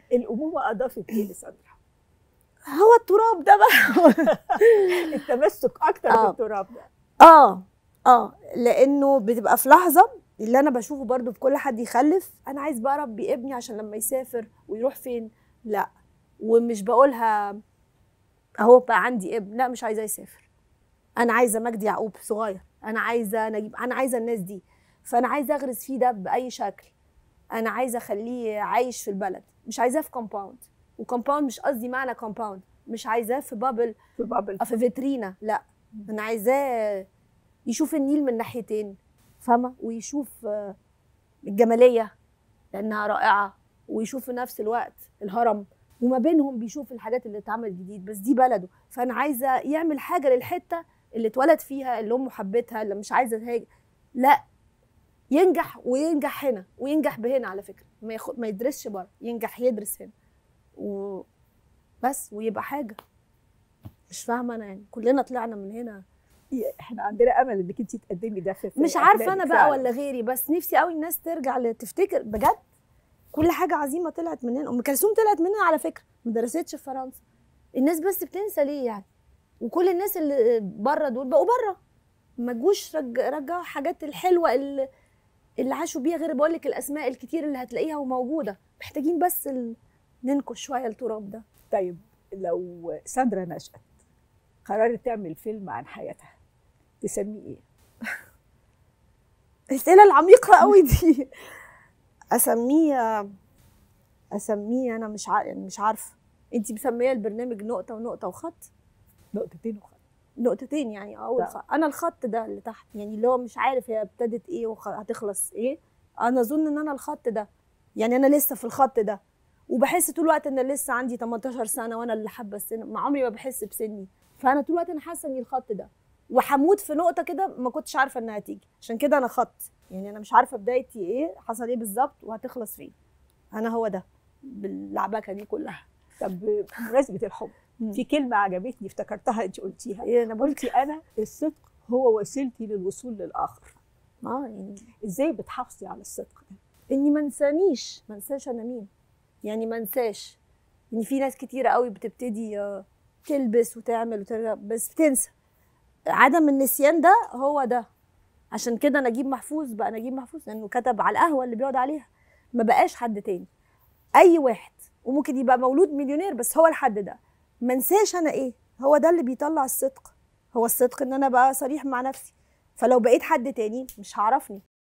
الامومه اضافت ايه لساندرا؟ هو التراب ده بقى التمسك اكتر آه. بالتراب ده اه اه لانه بتبقى في لحظه اللي انا بشوفه برضو في كل حد يخلف انا عايز بقى اربي ابني عشان لما يسافر ويروح فين لا ومش بقولها اهو بقى عندي ابن لا مش عايزاه يسافر انا عايزه مجدي يعقوب صغير انا عايزه نجيب انا عايزه الناس دي فانا عايزه اغرس فيه ده باي شكل انا عايزه اخليه عايش في البلد مش عايزاه في كومباوند وكومباوند مش قصدي معنى كومباوند مش عايزاه في بابل في بابل أو في فيترينا لا انا عايزاه يشوف النيل من ناحيتين فاهمه ويشوف آه، الجماليه لانها رائعه ويشوف في نفس الوقت الهرم وما بينهم بيشوف الحاجات اللي اتعمل جديد بس دي بلده فانا عايزه يعمل حاجه للحته اللي اتولد فيها اللي امه حبتها اللي مش عايزه تهاجر لا ينجح وينجح هنا وينجح بهنا على فكره ما, ياخد ما يدرسش بره ينجح يدرس هنا و بس ويبقى حاجه مش فاهمه انا يعني كلنا طلعنا من هنا احنا عندنا امل انك انت تقدمي ده في في مش عارفه أفلامك انا بقى فعلاً. ولا غيري بس نفسي قوي الناس ترجع ل- تفتكر بجد كل حاجه عظيمه طلعت مننا ام كلثوم طلعت مننا على فكره ما درستش في فرنسا الناس بس بتنسى ليه يعني وكل الناس اللي بره دول بقوا بره ما جوش رج... رجعوا حاجات الحلوه اللي اللي عاشوا بيها غير بقول لك الاسماء الكتير اللي هتلاقيها وموجوده محتاجين بس ال... ننكش شويه التراب ده طيب لو ساندرا نشأت قررت تعمل فيلم عن حياتها تسميه ايه؟ الاسئله العميقه قوي دي اسميه اسميه انا مش ع... يعني مش عارفه انت مسميه البرنامج نقطه ونقطه وخط نقطتين وخلاص نقطتين يعني اول لا. خط. انا الخط ده اللي تحت يعني اللي هو مش عارف هي ابتدت ايه وهتخلص ايه انا اظن ان انا الخط ده يعني انا لسه في الخط ده وبحس طول الوقت ان لسه عندي 18 سنه وانا اللي حابه السن ما عمري ما بحس بسني فانا طول الوقت انا حاسه اني الخط ده وهموت في نقطه كده ما كنتش عارفه انها هتيجي عشان كده انا خط يعني انا مش عارفه بدايتي ايه حصل ايه بالظبط وهتخلص فين انا هو ده باللعبكه دي كلها طب بمناسبه الحب في كلمه عجبتني افتكرتها انت قلتيها ايه انا قلت قلتي انا الصدق هو وسيلتي للوصول للاخر اه يعني ازاي بتحافظي على الصدق ده اني ما انسانيش ما انساش انا مين يعني ما انساش يعني في ناس كتيره قوي بتبتدي آه، تلبس وتعمل وترجع بس بتنسى عدم النسيان ده هو ده عشان كده نجيب محفوظ بقى نجيب محفوظ لانه كتب على القهوه اللي بيقعد عليها ما بقاش حد تاني اي واحد وممكن يبقى مولود مليونير بس هو الحد ده ما انساش انا ايه هو ده اللي بيطلع الصدق هو الصدق ان انا بقى صريح مع نفسي فلو بقيت حد تاني مش هعرفني